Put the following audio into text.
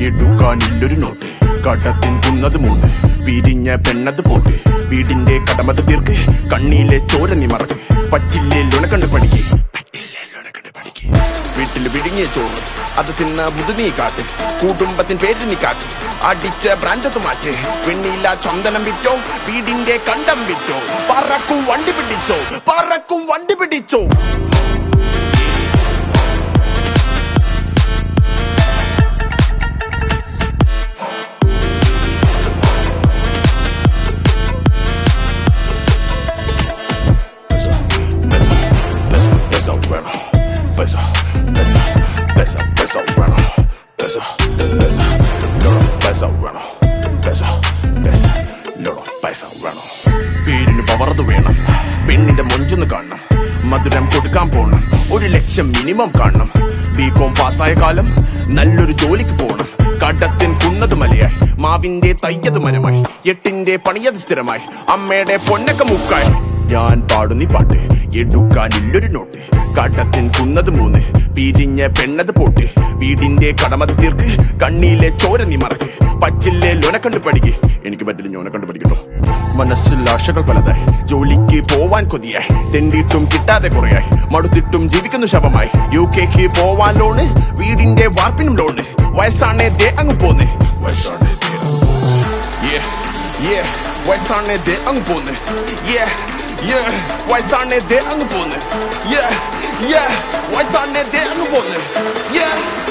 എടുക്കാനില്ലൊരു not കടത്തിൻ കുന്നത് മൂന്ന് പിരിഞ്ഞ പെണ്ണത് pot വീടിന്റെ കടമത് തീർക്ക് കണ്ണിലെ ചോര നീ മറക്ക് പറ്റില്ലേ ലുണക്കണ്ട് പഠിക്ക് പറ്റില്ലേ ലുണക്കണ്ട് പഠിക്ക് വീട്ടിൽ വിഴുങ്ങിയ ചോറ് അത് തിന്ന ബുധു നീ കാട്ട് കുടുംബത്തിൻ പേര് നീ കാട്ട് അടിച്ച ബ്രാൻഡത് മാറ്റ് പെണ്ണില്ല ചന്ദനം വിറ്റോ വീടിന്റെ കണ്ടം വിറ്റോ പറക്കും വണ്ടി പിടിച്ചോ പറക്കും വണ്ടി പിടിച്ചോ Pesa, pesa, pesa, pesa, bueno. Pesa, pesa, pesa, pesa, bueno. Pesa, pesa, loro, pesa, bueno. Pesa, pesa, loro, pesa, bueno. പേരിന് പവർത് വേണം പെണ്ണിന്റെ മൊഞ്ചൊന്ന് കാണണം മധുരം കൊടുക്കാൻ പോണം ഒരു ലക്ഷം മിനിമം കാണണം ബികോം പാസ്സായ കാലം നല്ലൊരു ജോലിക്ക് പോണം കടത്തിൻ കുന്നത് മലയായി മാവിന്റെ തയ്യത് മരമായി എട്ടിന്റെ പണിയത് സ്ഥിരമായി അമ്മയുടെ പൊന്നക്ക മുക്കായി ഞാൻ പാടുന്നീ പാട്ട് എടുക്കാനില്ലൊരു നോട്ട് കടത്തിൻ കുന്നത് മൂന്ന് പിരിഞ്ഞ പെണ്ണത് പോട്ട് വീടിന്റെ കടമത് തീർക്ക് കണ്ണിലെ ചോര നീ മറക്ക് പച്ചില്ലേ ലോനെ കണ്ട് പഠിക്ക് എനിക്ക് പറ്റില്ല ഞോനെ കണ്ട് പഠിക്കട്ടോ മനസ്സിൽ ആശകൾ പലതായി ജോലിക്ക് പോവാൻ കൊതിയായി തെണ്ടിയിട്ടും കിട്ടാതെ കുറയായി മടുത്തിട്ടും ജീവിക്കുന്നു ശവമായി യു കെക്ക് പോവാൻ ലോണ് വീടിന്റെ വാർപ്പിനും ലോണ് വയസ്സാണേ ദേ അങ്ങ് പോന്ന് വയസ്സാണേ ദേ അങ്ങ് പോന്ന്. Yeah, yeah, വയസ്സാണേ ദേ അങ്ങ് പോന്ന് Yeah, yeah, വയസ്സാണേ ദേ അങ്ങ് പോന്ന് Yeah, yeah, വയസ്സാണേ ദേ അങ്ങ് പോന്ന് Yeah